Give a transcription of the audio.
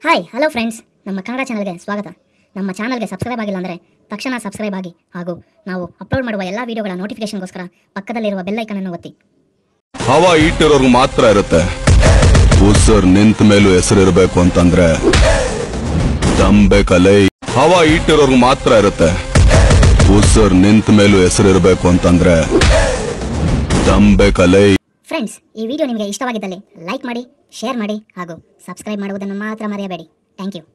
hi hello friends ನಮ್ಮ ಕನ್ನಡ ಚಾನಲ್ಗೆ ಸ್ವಾಗತ ನಮ್ಮ ಚಾನಲ್ಗೆ ಸಬ್ಸ್ಕ್ರೈಬ್ ಆಗಿಲ್ಲ ಅಂದರೆ ತಕ್ಷಣ ಸಬ್ಸ್ಕ್ರೈಬ್ ಆಗಿ ಹಾಗೂ ನಾವು ಅಪ್ಲೋಡ್ ಮಾಡುವ ಎಲ್ಲ ವಿಡಿಯೋಗಳ ನೋಟಿಫಿಕೇಶನ್ಗೋಸ್ಕರ ಪಕ್ಕದಲ್ಲಿರುವ ಬೆಲ್ ಐಕನ್ ಅನ್ನು ಒತ್ತಿ ಹವಾ ಇಟ್ಟಿರೋರ್ಗು ಮಾತ್ರ ಇರುತ್ತೆ ಉಸಿರ್ ನಿಂತ ಮೇಲೂ ಹೆಸರಿರ್ಬೇಕು ಅಂತಂದ್ರೆ ದಂಬೆಕಲೈ ಹವಾ ಇಟ್ಟಿರೋರ್ಗು ಮಾತ್ರ ಇರುತ್ತೆ ಉಸಿರ್ ನಿಂತ ಮೇಲೂ ಹೆಸರಿರ್ಬೇಕು ಅಂತಂದ್ರೆ ದಂಬೆಕಲೈ ಫ್ರೆಂಡ್ಸ್ ಈ ವಿಡಿಯೋ ನಿಮಗೆ ಇಷ್ಟವಾಗಿದ್ದಲ್ಲಿ ಲೈಕ್ ಮಾಡಿ ಶೇರ್ ಮಾಡಿ ಹಾಗೂ ಸಬ್ಸ್ಕ್ರೈಬ್ ಮಾಡುವುದನ್ನು ಮಾತ್ರ ಮರೆಯಬೇಡಿ ಥ್ಯಾಂಕ್ ಯು